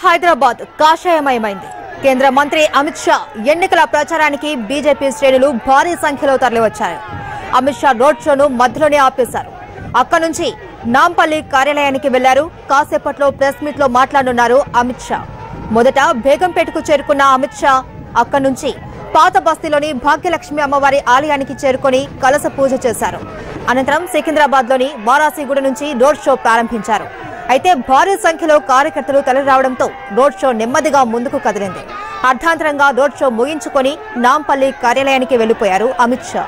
హైదరాబాద్ కాషాయమయమైంది కేంద్ర మంత్రి అమిత్ షా ఎన్నికల ప్రచారానికి బీజేపీ శ్రేణులు భారీ సంఖ్యలో తరలివచ్చారు అమిత్ షా రోడ్ షోను మధ్యలోనే ఆపేశారు అక్కడి నుంచి నాంపల్లి కార్యాలయానికి వెళ్లారు కాసేపట్లో ప్రెస్ మీట్ లో మాట్లాడనున్నారు అమిత్ షా మొదట బేగంపేటకు చేరుకున్న అమిత్ షా అక్కడి నుంచి పాత బస్తీలోని భాగ్యలక్ష్మి అమ్మవారి ఆలయానికి చేరుకొని కలస పూజ చేశారు అనంతరం సికింద్రాబాద్ లోని వారాసిగూడ నుంచి రోడ్ షో ప్రారంభించారు అయితే భారీ సంఖ్యలో కార్యకర్తలు తరలిరావడంతో రోడ్ షో నెమ్మదిగా ముందుకు కదిలింది అర్ధాంతరంగా రోడ్ షో ముగించుకొని నాంపల్లి కార్యాలయానికి వెళ్లిపోయారు అమిత్ షా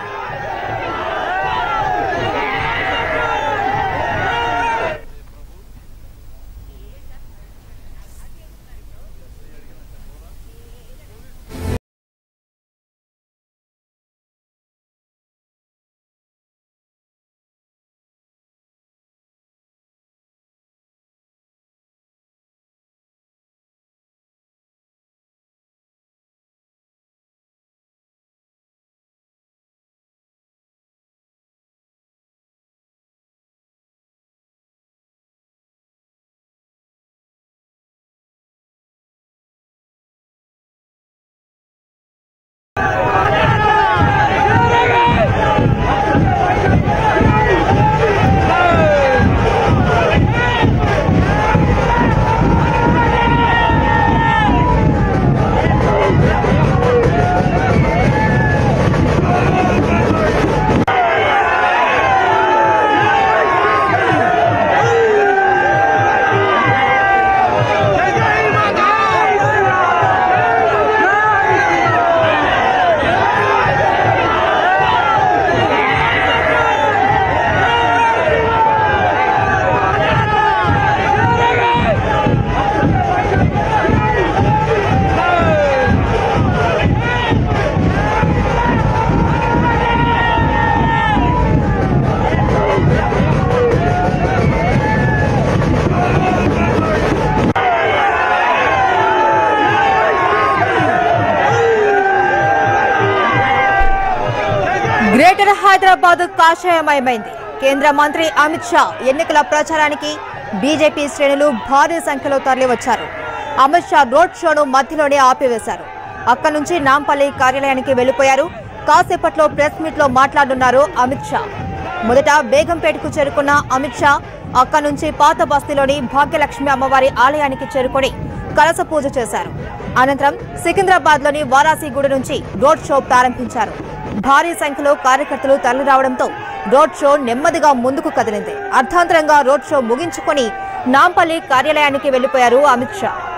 గ్రేటర్ హైదరాబాద్ కాషాయమయమైంది కేంద్ర మంత్రి అమిత్ షా ఎన్నికల ప్రచారానికి బీజేపీ శ్రేణులు భారీ సంఖ్యలో తరలివచ్చారు అమిత్ షా రోడ్ షోను మధ్యలోనే ఆపివేశారు అక్కడి నుంచి నాంపల్లి కార్యాలయానికి వెళ్లిపోయారు కాసేపట్లో ప్రెస్ మీట్ లో మాట్లాడనున్నారు అమిత్ షా మొదట బేగంపేటకు చేరుకున్న అమిత్ షా అక్కడి నుంచి పాత బస్తీలోని భాగ్యలక్ష్మి అమ్మవారి ఆలయానికి చేరుకొని కలస పూజ చేశారు అనంతరం సికింద్రాబాద్ లోని వారాసిగూడ నుంచి రోడ్ షో ప్రారంభించారు భారీ సంఖ్యలో కార్యకర్తలు తరలిరావడంతో రోడ్ షో నెమ్మదిగా ముందుకు కదిలింది అర్ధాంతరంగా రోడ్ షో ముగించుకొని నాంపల్లి కార్యాలయానికి వెళ్లిపోయారు అమిత్ షా